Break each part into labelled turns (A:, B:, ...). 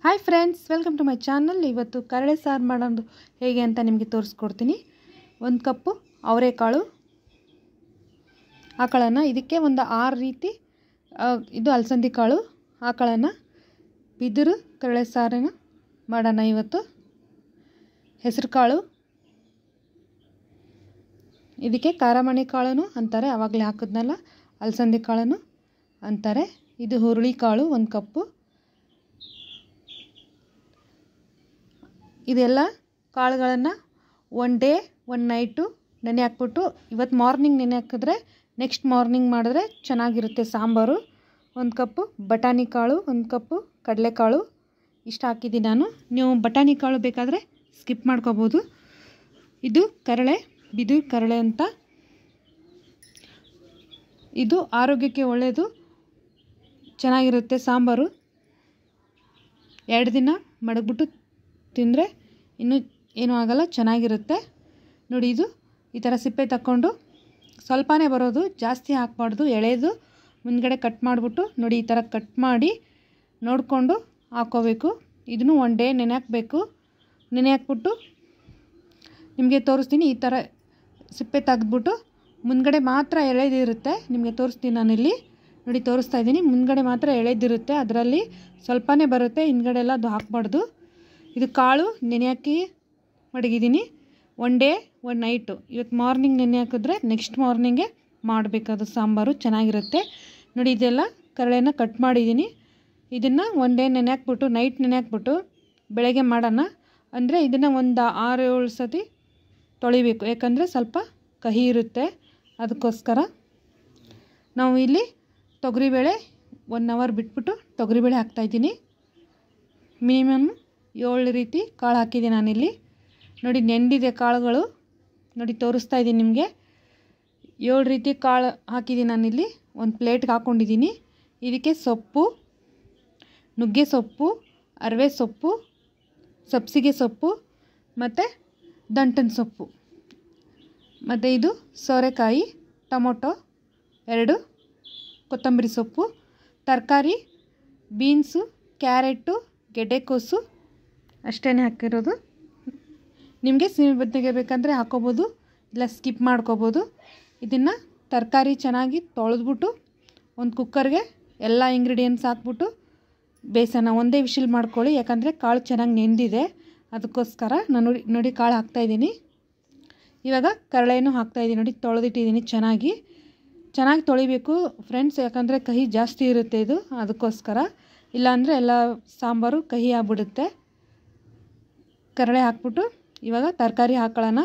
A: hi friends welcome to my channel ಇವತ್ತು ಕರಳೆ ಸಾರು ಮಾಡೋದು ಹೇಗೆ ಅಂತ ನಿಮಗೆ ತೋರಿಸ್ಕೊಡ್ತೀನಿ ಒಂದು ಕಪ್ಪು ಅವರೆಕಾಳು ಆಕಳನ್ನು ಇದಕ್ಕೆ ಒಂದು ಆರು ರೀತಿ ಆ, ಇದು ಅಲಸಂದಿ ಕಾಳು ಆಕಳನ್ನು ಬಿದಿರು ಕರಳೆ ಸಾರನ್ನು ಮಾಡೋಣ ಇವತ್ತು ಹೆಸರು ಕಾಳು ಇದಕ್ಕೆ ಖಾರಮಣಿ ಕಾಳನು ಅಂತಾರೆ ಆವಾಗಲೇ ಹಾಕಿದ್ನಲ್ಲ ಅಲಸಂದಿ ಕಾಳನು ಅಂತಾರೆ ಇದು ಹುರುಳಿ ಕಾಳು ಒಂದು ಕಪ್ಪು ಇದೆಲ್ಲ ಕಾಳುಗಳನ್ನು ಒನ್ ಡೇ ಒನ್ ನೈಟು ನೆನೆ ಹಾಕ್ಬಿಟ್ಟು ಇವತ್ತು ಮಾರ್ನಿಂಗ್ ನೆನೆ ಹಾಕಿದ್ರೆ ನೆಕ್ಸ್ಟ್ ಮಾರ್ನಿಂಗ್ ಮಾಡಿದ್ರೆ ಚೆನ್ನಾಗಿರುತ್ತೆ ಸಾಂಬಾರು ಒಂದು ಕಪ್ಪು ಬಟಾಣಿ ಕಾಳು ಒಂದು ಕಪ್ಪು ಕಡಲೆಕಾಳು ಇಷ್ಟು ಹಾಕಿದ್ದೀನಿ ನಾನು ನೀವು ಬಟಾಣಿ ಕಾಳು ಬೇಕಾದರೆ ಸ್ಕಿಪ್ ಮಾಡ್ಕೋಬೋದು ಇದು ಕರಳೆ ಬಿದು ಕರಳೆ ಅಂತ ಇದು ಆರೋಗ್ಯಕ್ಕೆ ಒಳ್ಳೆಯದು ಚೆನ್ನಾಗಿರುತ್ತೆ ಸಾಂಬಾರು ಎರಡು ದಿನ ಮಡಗ್ಬಿಟ್ಟು ತಿಂದರೆ ಇನ್ನೂ ಏನೂ ಆಗಲ್ಲ ಚೆನ್ನಾಗಿರುತ್ತೆ ನೋಡಿ ಇದು ಈ ಥರ ಸಿಪ್ಪೆ ತಕ್ಕೊಂಡು ಸ್ವಲ್ಪನೇ ಬರೋದು ಜಾಸ್ತಿ ಹಾಕ್ಬಾರ್ದು ಎಳೆದು ಮುಂದ್ಗಡೆ ಕಟ್ ಮಾಡಿಬಿಟ್ಟು ನೋಡಿ ಈ ಥರ ಕಟ್ ಮಾಡಿ ನೋಡಿಕೊಂಡು ಹಾಕ್ಕೋಬೇಕು ಇದನ್ನು ಒನ್ ಡೇ ನೆನೆ ಹಾಕಬೇಕು ನೆನೆ ಹಾಕ್ಬಿಟ್ಟು ನಿಮಗೆ ತೋರಿಸ್ತೀನಿ ಈ ಥರ ಸಿಪ್ಪೆ ತೆಗೆದ್ಬಿಟ್ಟು ಮುಂದ್ಗಡೆ ಮಾತ್ರ ಎಳೆದಿರುತ್ತೆ ನಿಮಗೆ ತೋರಿಸ್ತೀನಿ ನಾನಿಲ್ಲಿ ನೋಡಿ ತೋರಿಸ್ತಾ ಇದ್ದೀನಿ ಮುಂದ್ಗಡೆ ಮಾತ್ರ ಎಳೆದಿರುತ್ತೆ ಅದರಲ್ಲಿ ಸ್ವಲ್ಪನೇ ಬರುತ್ತೆ ಹಿಂದ್ಗಡೆ ಎಲ್ಲ ಅದು ಹಾಕ್ಬಾರ್ದು ಇದು ಕಾಳು ನೆನೆ ಹಾಕಿ ಮಡಗಿದ್ದೀನಿ ಒನ್ ಡೇ ಒನ್ ನೈಟು ಇವತ್ತು ಮಾರ್ನಿಂಗ್ ನೆನೆ ಹಾಕಿದ್ರೆ ನೆಕ್ಸ್ಟ್ ಮಾರ್ನಿಂಗೆ ಮಾಡಬೇಕದು ಸಾಂಬಾರು ಚೆನ್ನಾಗಿರುತ್ತೆ ನೋಡಿ ಇದೆಲ್ಲ ಕರಳೆನ ಕಟ್ ಮಾಡಿದ್ದೀನಿ ಇದನ್ನು ಒನ್ ಡೇ ನೆನೆ ಹಾಕ್ಬಿಟ್ಟು ನೈಟ್ ನೆನೆ ಹಾಕ್ಬಿಟ್ಟು ಬೆಳಗ್ಗೆ ಮಾಡೋಣ ಅಂದರೆ ಇದನ್ನು ಒಂದು ಆರು ಏಳು ಸತಿ ತೊಳಿಬೇಕು ಯಾಕಂದರೆ ಸ್ವಲ್ಪ ಕಹಿ ಇರುತ್ತೆ ಅದಕ್ಕೋಸ್ಕರ ನಾವು ಇಲ್ಲಿ ತೊಗರಿಬೇಳೆ ಒನ್ ಅವರ್ ಬಿಟ್ಬಿಟ್ಟು ತೊಗರಿಬೇಳೆ ಹಾಕ್ತಾಯಿದ್ದೀನಿ ಮಿನಿಮಮ್ ಏಳು ರೀತಿ ಕಾಳು ಹಾಕಿದ್ದೀನಿ ನಾನಿಲ್ಲಿ ನೋಡಿ ನೆಂದಿದೆ ಕಾಳುಗಳು ನೋಡಿ ತೋರಿಸ್ತಾ ಇದ್ದೀನಿ ನಿಮಗೆ ಏಳು ರೀತಿ ಕಾಳು ಹಾಕಿದ್ದೀನಿ ನಾನಿಲ್ಲಿ ಒಂದು ಪ್ಲೇಟ್ಗೆ ಹಾಕ್ಕೊಂಡಿದ್ದೀನಿ ಇದಕ್ಕೆ ಸೊಪ್ಪು ನುಗ್ಗೆ ಸೊಪ್ಪು ಅರವೆ ಸೊಪ್ಪು ಸಬ್ಸಿಗೆ ಸೊಪ್ಪು ಮತ್ತು ದಂಟನ ಸೊಪ್ಪು ಮತ್ತು ಇದು ಸೋರೆಕಾಯಿ ಟೊಮೊಟೊ ಎರಡು ಕೊತ್ತಂಬರಿ ಸೊಪ್ಪು ತರಕಾರಿ ಬೀನ್ಸು ಕ್ಯಾರೆಟು ಗೆಡ್ಡೆಕೋಸು ಅಷ್ಟೇ ಹಾಕಿರೋದು ನಿಮಗೆ ಸೀಮೆ ಬದನೆಗೆ ಬೇಕಂದರೆ ಹಾಕೋಬೋದು ಇಲ್ಲ ಸ್ಕಿಪ್ ಮಾಡ್ಕೋಬೋದು ಇದನ್ನು ತರಕಾರಿ ಚೆನ್ನಾಗಿ ತೊಳೆದ್ಬಿಟ್ಟು ಒಂದು ಕುಕ್ಕರ್ಗೆ ಎಲ್ಲ ಇಂಗ್ರೀಡಿಯೆಂಟ್ಸ್ ಹಾಕ್ಬಿಟ್ಟು ಬೇಯಿಸೋಣ ಒಂದೇ ವಿಶಿಲ್ ಮಾಡ್ಕೊಳ್ಳಿ ಯಾಕಂದರೆ ಕಾಳು ಚೆನ್ನಾಗಿ ನೆಂದಿದೆ ಅದಕ್ಕೋಸ್ಕರ ನಾನು ನೋಡಿ ನೋಡಿ ಕಾಳು ಹಾಕ್ತಾಯಿದ್ದೀನಿ ಇವಾಗ ಕರಳೆನೂ ಹಾಕ್ತಾಯಿದ್ದೀನಿ ನೋಡಿ ತೊಳೆದಿಟ್ಟಿದ್ದೀನಿ ಚೆನ್ನಾಗಿ ಚೆನ್ನಾಗಿ ತೊಳಿಬೇಕು ಫ್ರೆಂಡ್ಸ್ ಯಾಕಂದರೆ ಕಹಿ ಜಾಸ್ತಿ ಇರುತ್ತೆ ಇದು ಅದಕ್ಕೋಸ್ಕರ ಇಲ್ಲಾಂದರೆ ಎಲ್ಲ ಸಾಂಬಾರು ಕಹಿ ಆಗ್ಬಿಡುತ್ತೆ ಕರಳೆ ಹಾಕ್ಬಿಟ್ಟು ಇವಾಗ ತರಕಾರಿ ಹಾಕೊಳ್ಳೋಣ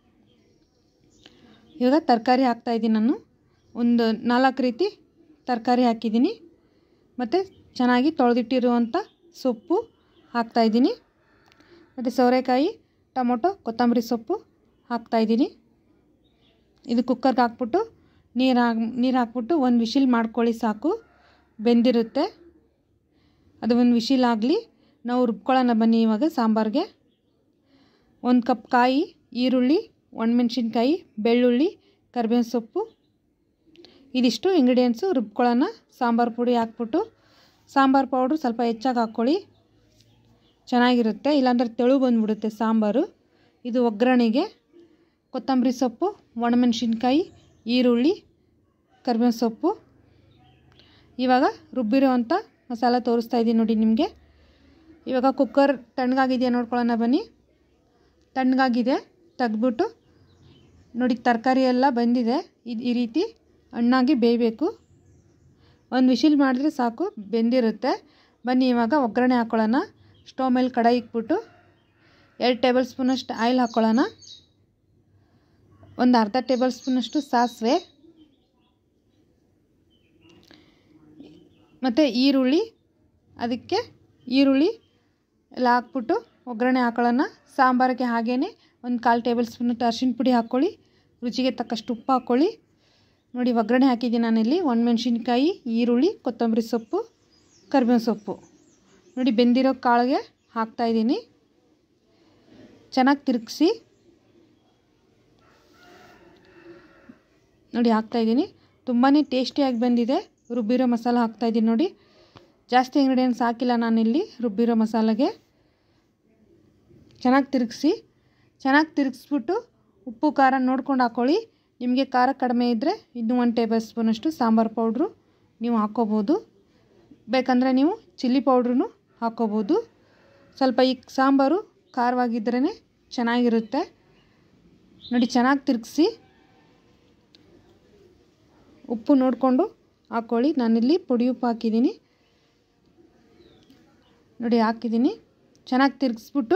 A: ಇವಾಗ ತರಕಾರಿ ಹಾಕ್ತಾಯಿದ್ದೀನಿ ನಾನು ಒಂದು ನಾಲ್ಕು ರೀತಿ ತರಕಾರಿ ಹಾಕಿದ್ದೀನಿ ಮತ್ತು ಚೆನ್ನಾಗಿ ತೊಳೆದಿಟ್ಟಿರುವಂಥ ಸೊಪ್ಪು ಹಾಕ್ತಾಯಿದ್ದೀನಿ ಮತ್ತು ಸೋರೆಕಾಯಿ ಟೊಮೊಟೊ ಕೊತ್ತಂಬರಿ ಸೊಪ್ಪು ಹಾಕ್ತಾಯಿದ್ದೀನಿ ಇದು ಕುಕ್ಕರ್ಗೆ ಹಾಕ್ಬಿಟ್ಟು ನೀರು ಹಾಕ್ ನೀರು ಹಾಕ್ಬಿಟ್ಟು ಒಂದು ವಿಶಿಲ್ ಮಾಡ್ಕೊಳ್ಳಿ ಸಾಕು ಬೆಂದಿರುತ್ತೆ ಅದು ಒಂದು ವಿಶಿಲ್ ಆಗಲಿ ನಾವು ರುಬ್ಕೊಳ್ಳೋಣ ಬನ್ನಿ ಇವಾಗ ಸಾಂಬಾರಿಗೆ ಒಂದು ಕಪ್ ಕಾಯಿ ಈರುಳ್ಳಿ ಒಣಮೆಣ್ಸಿನ್ಕಾಯಿ ಬೆಳ್ಳುಳ್ಳಿ ಕರಿಬೇವಿನ ಸೊಪ್ಪು ಇದಿಷ್ಟು ಇಂಗ್ರೀಡಿಯೆಂಟ್ಸು ರುಬ್ಕೊಳ್ಳೋಣ ಸಾಂಬಾರು ಪುಡಿ ಹಾಕ್ಬಿಟ್ಟು ಸಾಂಬಾರು ಪೌಡ್ರು ಸ್ವಲ್ಪ ಹೆಚ್ಚಾಗಿ ಹಾಕ್ಕೊಳ್ಳಿ ಚೆನ್ನಾಗಿರುತ್ತೆ ಇಲ್ಲಾಂದ್ರೆ ತೆಳು ಬಂದುಬಿಡುತ್ತೆ ಸಾಂಬಾರು ಇದು ಒಗ್ಗರಣೆಗೆ ಕೊತ್ತಂಬರಿ ಸೊಪ್ಪು ಒಣಮೆಣ್ಸಿನ್ಕಾಯಿ ಈರುಳ್ಳಿ ಕರಿಬೇವಿನ ಸೊಪ್ಪು ಇವಾಗ ರುಬ್ಬಿರೋವಂಥ ಮಸಾಲ ತೋರಿಸ್ತಾ ಇದ್ದೀನಿ ನೋಡಿ ನಿಮಗೆ ಇವಾಗ ಕುಕ್ಕರ್ ತಣ್ಣಗಾಗಿದೆಯಾ ನೋಡ್ಕೊಳ್ಳೋಣ ಬನ್ನಿ ತಣ್ಣಗಾಗಿದೆ ತೆಗ್ದ್ಬಿಟ್ಟು ನೋಡಿ ತರಕಾರಿ ಎಲ್ಲ ಬಂದಿದೆ ಇದು ಈ ರೀತಿ ಹಣ್ಣಾಗಿ ಬೇಯಬೇಕು ಒಂದು ವಿಶಿಲ್ ಮಾಡಿದ್ರೆ ಸಾಕು ಬೆಂದಿರುತ್ತೆ ಬನ್ನಿ ಇವಾಗ ಒಗ್ಗರಣೆ ಹಾಕ್ಕೊಳ್ಳೋಣ ಸ್ಟವ್ ಮೇಲೆ ಕಡಾಯಿ ಇಕ್ಬಿಟ್ಟು ಎರಡು ಟೇಬಲ್ ಸ್ಪೂನಷ್ಟು ಆಯಿಲ್ ಹಾಕ್ಕೊಳ್ಳೋಣ ಒಂದು ಅರ್ಧ ಟೇಬಲ್ ಸ್ಪೂನಷ್ಟು ಸಾಸಿವೆ ಮತ್ತು ಈರುಳ್ಳಿ ಅದಕ್ಕೆ ಈರುಳ್ಳಿ ಎಲ್ಲ ಹಾಕ್ಬಿಟ್ಟು ಒಗ್ಗರಣೆ ಹಾಕೊಳ್ಳೋಣ ಸಾಂಬಾರಿಗೆ ಹಾಗೇ ಒಂದು ಕಾಲು ಟೇಬಲ್ ಸ್ಪೂನಷ್ಟು ಅರಿಶಿನ ಪುಡಿ ಹಾಕ್ಕೊಳ್ಳಿ ರುಚಿಗೆ ತಕ್ಕಷ್ಟು ಉಪ್ಪು ಹಾಕ್ಕೊಳ್ಳಿ ನೋಡಿ ಒಗ್ಗರಣೆ ಹಾಕಿದ್ದೀನಿ ನಾನಿಲ್ಲಿ ಒಣಮೆಣ್ಸಿನ್ಕಾಯಿ ಈರುಳ್ಳಿ ಕೊತ್ತಂಬರಿ ಸೊಪ್ಪು ಕರಿಬೇವಿನ ಸೊಪ್ಪು ನೋಡಿ ಬೆಂದಿರೋ ಕಾಳಿಗೆ ಹಾಕ್ತಾಯಿದ್ದೀನಿ ಚೆನ್ನಾಗಿ ತಿರುಗಿಸಿ ನೋಡಿ ಹಾಕ್ತಾಯಿದ್ದೀನಿ ತುಂಬಾ ಟೇಸ್ಟಿಯಾಗಿ ಬಂದಿದೆ ರುಬ್ಬಿರೋ ಮಸಾಲ ಹಾಕ್ತಾಯಿದ್ದೀನಿ ನೋಡಿ ಜಾಸ್ತಿ ಇಂಗ್ರೀಡಿಯೆಂಟ್ಸ್ ಹಾಕಿಲ್ಲ ನಾನಿಲ್ಲಿ ರುಬ್ಬಿರೋ ಮಸಾಲೆಗೆ ಚೆನ್ನಾಗಿ ತಿರುಗಿಸಿ ಚೆನ್ನಾಗಿ ತಿರುಗಿಸ್ಬಿಟ್ಟು ಉಪ್ಪು ಖಾರ ನೋಡ್ಕೊಂಡು ಹಾಕ್ಕೊಳ್ಳಿ ನಿಮಗೆ ಖಾರ ಕಡಿಮೆ ಇದ್ದರೆ ಇನ್ನೂ ಒಂದು ಟೇಬಲ್ ಸ್ಪೂನಷ್ಟು ಸಾಂಬಾರು ಪೌಡ್ರು ನೀವು ಹಾಕ್ಕೋಬೋದು ಬೇಕಂದರೆ ನೀವು ಚಿಲ್ಲಿ ಪೌಡ್ರೂ ಹಾಕ್ಕೋಬೋದು ಸ್ವಲ್ಪ ಈ ಸಾಂಬಾರು ಖಾರವಾಗಿದ್ರೇ ಚೆನ್ನಾಗಿರುತ್ತೆ ನೋಡಿ ಚೆನ್ನಾಗಿ ತಿರುಗಿಸಿ ಉಪ್ಪು ನೋಡಿಕೊಂಡು ಹಾಕ್ಕೊಳ್ಳಿ ನಾನಿಲ್ಲಿ ಪುಡಿ ಉಪ್ಪು ಹಾಕಿದ್ದೀನಿ ನೋಡಿ ಹಾಕಿದ್ದೀನಿ ಚೆನ್ನಾಗಿ ತಿರುಗಿಸ್ಬಿಟ್ಟು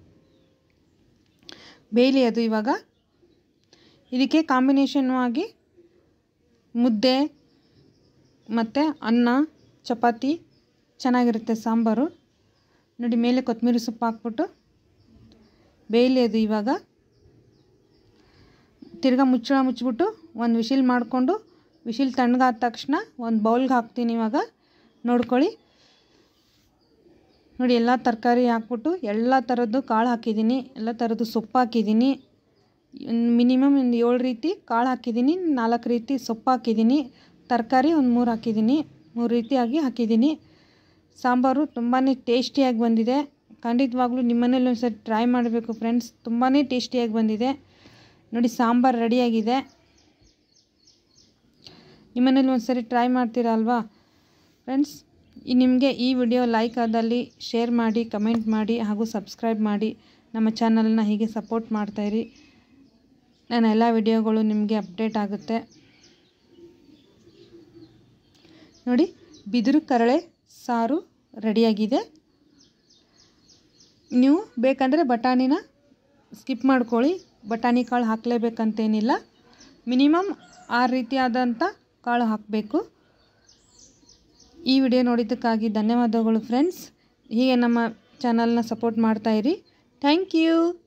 A: ಬೇಯಲಿ ಅದು ಇವಾಗ ಇದಕ್ಕೆ ಕಾಂಬಿನೇಷನ್ನು ಆಗಿ ಮುದ್ದೆ ಮತ್ತು ಅನ್ನ ಚಪಾತಿ ಚೆನ್ನಾಗಿರುತ್ತೆ ಸಾಂಬಾರು ನೋಡಿ ಮೇಲೆ ಕೊತ್ತಂಬರಿ ಸೊಪ್ಪು ಹಾಕ್ಬಿಟ್ಟು ಬೇಯಲಿ ಅದು ಇವಾಗ ತಿರ್ಗಾ ಮುಚ್ಚಳ ಮುಚ್ಚಿಬಿಟ್ಟು ಒಂದು ವಿಶಿಲ್ ಮಾಡಿಕೊಂಡು ವಿಶಿಲ್ ತಣ್ಣಗಾದ ತಕ್ಷಣ ಒಂದು ಬೌಲ್ಗೆ ಹಾಕ್ತೀನಿ ಇವಾಗ ನೋಡ್ಕೊಳ್ಳಿ ನೋಡಿ ಎಲ್ಲ ತರಕಾರಿ ಹಾಕ್ಬಿಟ್ಟು ಎಲ್ಲ ಥರದ್ದು ಕಾಳು ಹಾಕಿದ್ದೀನಿ ಎಲ್ಲ ಥರದ್ದು ಸೊಪ್ಪು ಹಾಕಿದ್ದೀನಿ ಮಿನಿಮಮ್ ಒಂದು ಏಳು ರೀತಿ ಕಾಳು ಹಾಕಿದ್ದೀನಿ ನಾಲ್ಕು ರೀತಿ ಸೊಪ್ಪು ಹಾಕಿದ್ದೀನಿ ತರಕಾರಿ ಒಂದು ಮೂರು ಹಾಕಿದ್ದೀನಿ ಮೂರು ರೀತಿಯಾಗಿ ಹಾಕಿದ್ದೀನಿ ಸಾಂಬಾರು ತುಂಬಾ ಟೇಸ್ಟಿಯಾಗಿ ಬಂದಿದೆ ಖಂಡಿತವಾಗ್ಲೂ ನಿಮ್ಮನೇಲಿ ಒಂದು ಸರಿ ಟ್ರೈ ಮಾಡಬೇಕು ಫ್ರೆಂಡ್ಸ್ ತುಂಬಾ ಟೇಸ್ಟಿಯಾಗಿ ಬಂದಿದೆ ನೋಡಿ ಸಾಂಬಾರು ರೆಡಿಯಾಗಿದೆ ನಿಮ್ಮನೇಲಿ ಒಂದು ಸರಿ ಟ್ರೈ ಮಾಡ್ತೀರಾ ಅಲ್ವಾ ಫ್ರೆಂಡ್ಸ್ ಈ ನಿಮಗೆ ಈ ವಿಡಿಯೋ ಲೈಕ್ ಆದಲ್ಲಿ ಶೇರ್ ಮಾಡಿ ಕಮೆಂಟ್ ಮಾಡಿ ಹಾಗೂ ಸಬ್ಸ್ಕ್ರೈಬ್ ಮಾಡಿ ನಮ್ಮ ಚಾನಲ್ನ ಹೀಗೆ ಸಪೋರ್ಟ್ ಮಾಡ್ತಾಯಿರಿ ನನ್ನ ಎಲ್ಲ ವಿಡಿಯೋಗಳು ನಿಮಗೆ ಅಪ್ಡೇಟ್ ಆಗುತ್ತೆ ನೋಡಿ ಬಿದಿರು ಕರಳೆ ಸಾರು ರೆಡಿಯಾಗಿದೆ ನೀವು ಬೇಕಂದರೆ ಬಟಾಣಿನ ಸ್ಕಿಪ್ ಮಾಡ್ಕೊಳ್ಳಿ ಬಟಾಣಿ ಕಾಳು ಹಾಕಲೇಬೇಕಂತೇನಿಲ್ಲ ಮಿನಿಮಮ್ ಆರು ರೀತಿಯಾದಂಥ ಕಾಳು ಹಾಕಬೇಕು ಈ ವಿಡಿಯೋ ನೋಡಿದ್ದಕ್ಕಾಗಿ ಧನ್ಯವಾದಗಳು ಫ್ರೆಂಡ್ಸ್ ಹೀಗೆ ನಮ್ಮ ಚಾನಲ್ನ ಸಪೋರ್ಟ್ ಮಾಡ್ತಾಯಿರಿ ಥ್ಯಾಂಕ್ ಯು